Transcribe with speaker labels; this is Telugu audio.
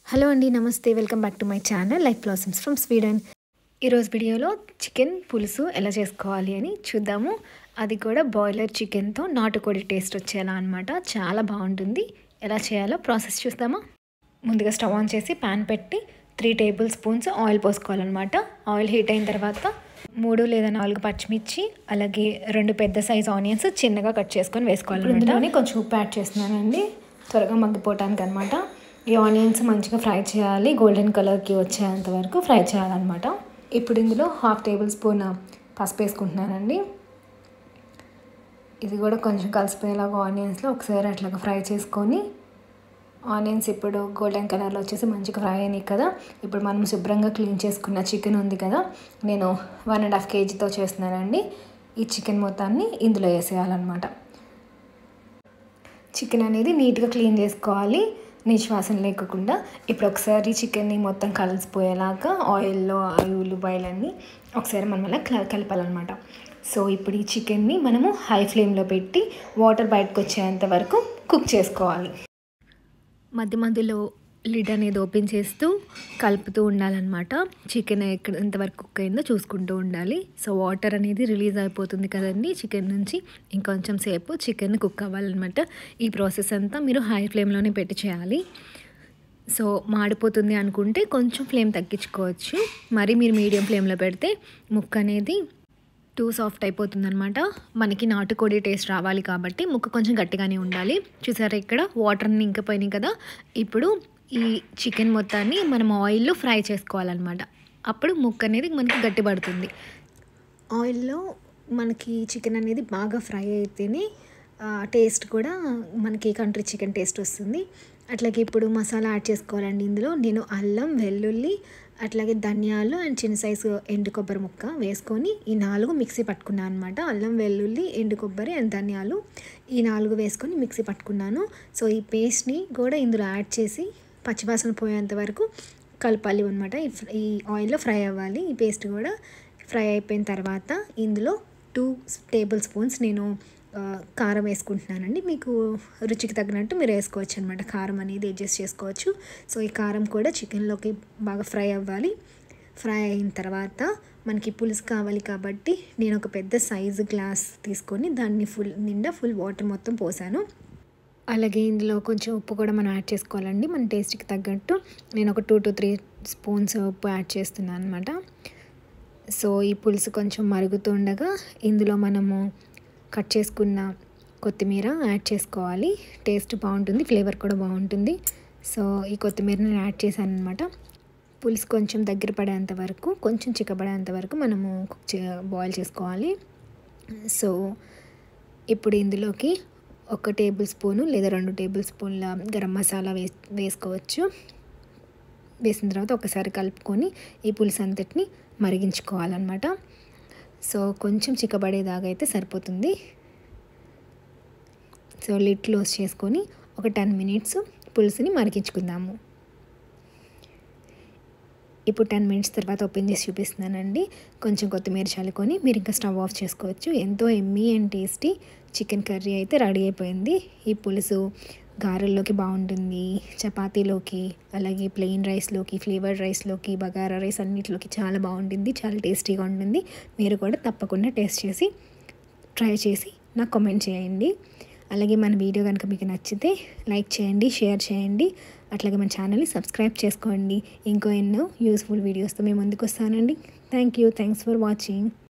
Speaker 1: హలో అండి నమస్తే welcome back to my channel life blossoms from Sweden ఈరోజు వీడియోలో చికెన్ పులుసు ఎలా చేసుకోవాలి అని చూద్దాము అది కూడా బాయిలర్ చికెన్తో నాటుకోడి టేస్ట్ వచ్చేలా అనమాట చాలా బాగుంటుంది ఎలా చేయాలో ప్రాసెస్ చూద్దామా ముందుగా స్టవ్ ఆన్ చేసి ప్యాన్ పెట్టి త్రీ టేబుల్ స్పూన్స్ ఆయిల్ పోసుకోవాలన్నమాట ఆయిల్ హీట్ అయిన తర్వాత మూడు లేదా నాలుగు పచ్చిమిర్చి అలాగే రెండు పెద్ద సైజ్ ఆనియన్స్ చిన్నగా కట్ చేసుకొని వేసుకోవాలి ఇందులోనే కొంచెం ఉప్పు యాడ్ చేస్తున్నానండి త్వరగా మగ్గిపోవటానికి అనమాట ఈ ఆనియన్స్ మంచిగా ఫ్రై చేయాలి గోల్డెన్ కలర్కి వచ్చేంత వరకు ఫ్రై చేయాలన్నమాట ఇప్పుడు ఇందులో హాఫ్ టేబుల్ స్పూన్ పసుపు వేసుకుంటున్నానండి ఇది కూడా కొంచెం కలిసిపోయేలాగా ఆనియన్స్లో ఒకసారి అట్లాగా ఫ్రై చేసుకొని ఆనియన్స్ ఇప్పుడు గోల్డెన్ కలర్లో వచ్చేసి మంచిగా ఫ్రై అయినాయి కదా ఇప్పుడు మనం శుభ్రంగా క్లీన్ చేసుకున్న చికెన్ ఉంది కదా నేను వన్ అండ్ హాఫ్ కేజీతో చేస్తున్నానండి ఈ చికెన్ మొత్తాన్ని ఇందులో వేసేయాలన్నమాట చికెన్ అనేది నీట్గా క్లీన్ చేసుకోవాలి నిశ్వాసం లేకుండా ఇప్పుడు ఒకసారి చికెన్ని మొత్తం కలిసిపోయేలాగా ఆయిల్లో ఉల్లిపాయలన్నీ ఒకసారి మనం అలా కలపాలన్నమాట సో ఇప్పుడు ఈ చికెన్ని మనము హై ఫ్లేమ్లో పెట్టి వాటర్ బయటకు వచ్చేంత వరకు కుక్ చేసుకోవాలి మధ్య మధ్యలో లిడ్ అనేది ఓపెన్ చేస్తూ కలుపుతూ ఉండాలన్నమాట చికెన్ ఎక్కడ ఎంతవరకు కుక్ అయిందో చూసుకుంటూ ఉండాలి సో వాటర్ అనేది రిలీజ్ అయిపోతుంది కదండి చికెన్ నుంచి ఇంకొంచెం సేపు చికెన్ కుక్ అవ్వాలన్నమాట ఈ ప్రాసెస్ అంతా మీరు హై ఫ్లేమ్లోనే పెట్టి చేయాలి సో మాడిపోతుంది అనుకుంటే కొంచెం ఫ్లేమ్ తగ్గించుకోవచ్చు మరి మీరు మీడియం ఫ్లేమ్లో పెడితే ముక్క అనేది టూ సాఫ్ట్ అయిపోతుంది అనమాట మనకి నాటుకోడి టేస్ట్ రావాలి కాబట్టి ముక్క కొంచెం గట్టిగానే ఉండాలి చూసారా ఇక్కడ వాటర్ని ఇంకపోయినాయి కదా ఇప్పుడు ఈ చికెన్ మొత్తాన్ని మనం ఆయిల్లో ఫ్రై చేసుకోవాలన్నమాట అప్పుడు ముక్క అనేది మనకి గట్టి పడుతుంది ఆయిల్లో మనకి చికెన్ అనేది బాగా ఫ్రై అయితేనే టేస్ట్ కూడా మనకి కంట్రీ చికెన్ టేస్ట్ వస్తుంది అట్లాగే ఇప్పుడు మసాలా యాడ్ చేసుకోవాలండి ఇందులో నేను అల్లం వెల్లుల్లి అట్లాగే ధనియాలు అండ్ చిన్న సైజు ఎండు కొబ్బరి ముక్క వేసుకొని ఈ నాలుగు మిక్సీ పట్టుకున్నాను అనమాట అల్లం వెల్లుల్లి ఎండు కొబ్బరి అండ్ ధనియాలు ఈ నాలుగు వేసుకొని మిక్సీ పట్టుకున్నాను సో ఈ పేస్ట్ని కూడా ఇందులో యాడ్ చేసి పచ్చివాసన పోయేంత వరకు కలపాలి అనమాట ఈ ఆయిల్లో ఫ్రై అవ్వాలి ఈ పేస్ట్ కూడా ఫ్రై అయిపోయిన తర్వాత ఇందులో టూ టేబుల్ స్పూన్స్ నేను కారం వేసుకుంటున్నానండి మీకు రుచికి తగినట్టు మీరు వేసుకోవచ్చు అనమాట కారం అనేది అడ్జస్ట్ చేసుకోవచ్చు సో ఈ కారం కూడా చికెన్లోకి బాగా ఫ్రై అవ్వాలి ఫ్రై అయిన తర్వాత మనకి పులుసు కావాలి కాబట్టి నేను ఒక పెద్ద సైజు గ్లాస్ తీసుకొని దాన్ని ఫుల్ నిండా ఫుల్ వాటర్ మొత్తం పోసాను అలాగే ఇందులో కొంచెం ఉప్పు కూడా మనం యాడ్ చేసుకోవాలండి మన టేస్ట్కి తగ్గట్టు నేను ఒక టూ టు త్రీ స్పూన్స్ ఉప్పు యాడ్ చేస్తున్నాను అనమాట సో ఈ పులుసు కొంచెం మరుగుతుండగా ఇందులో మనము కట్ చేసుకున్న కొత్తిమీర యాడ్ చేసుకోవాలి టేస్ట్ బాగుంటుంది ఫ్లేవర్ కూడా బాగుంటుంది సో ఈ కొత్తిమీరని యాడ్ చేశాను అనమాట పులుసు కొంచెం దగ్గర పడేంత వరకు కొంచెం చిక్కబడేంత వరకు మనము కుక్ చే బాయిల్ చేసుకోవాలి సో ఇప్పుడు ఇందులోకి ఒక టేబుల్ స్పూను లేదా రెండు టేబుల్ స్పూన్ల గరం మసాలా వేస్ వేసుకోవచ్చు వేసిన తర్వాత ఒకసారి కలుపుకొని ఈ పులుసు అంతటిని మరిగించుకోవాలన్నమాట సో కొంచెం చిక్కబడేదాగా అయితే సరిపోతుంది సో లిడ్ క్లోజ్ చేసుకొని ఒక టెన్ మినిట్స్ పులుసుని మరిగించుకుందాము ఇప్పుడు టెన్ మినిట్స్ తర్వాత ఓపెన్ చేసి చూపిస్తున్నానండి కొంచెం కొత్తిమీర చల్లుకొని మీరు ఇంకా స్టవ్ ఆఫ్ చేసుకోవచ్చు ఎంతో yummy and tasty chicken curry అయితే రెడీ అయిపోయింది ఈ పులుసు గారెల్లోకి బాగుంటుంది చపాతీలోకి అలాగే ప్లెయిన్ రైస్లోకి ఫ్లేవర్డ్ రైస్లోకి బగారా రైస్ అన్నిటిలోకి చాలా బాగుంటుంది చాలా టేస్టీగా ఉంటుంది మీరు కూడా తప్పకుండా టేస్ట్ చేసి ట్రై చేసి నాకు కామెంట్ చేయండి అలాగే మన వీడియో కనుక మీకు నచ్చితే లైక్ చేయండి షేర్ చేయండి అట్లాగే మన ఛానల్ని సబ్స్క్రైబ్ చేసుకోండి ఇంకో ఎన్నో యూస్ఫుల్ వీడియోస్తో మేము ముందుకు వస్తానండి thank you thanks for watching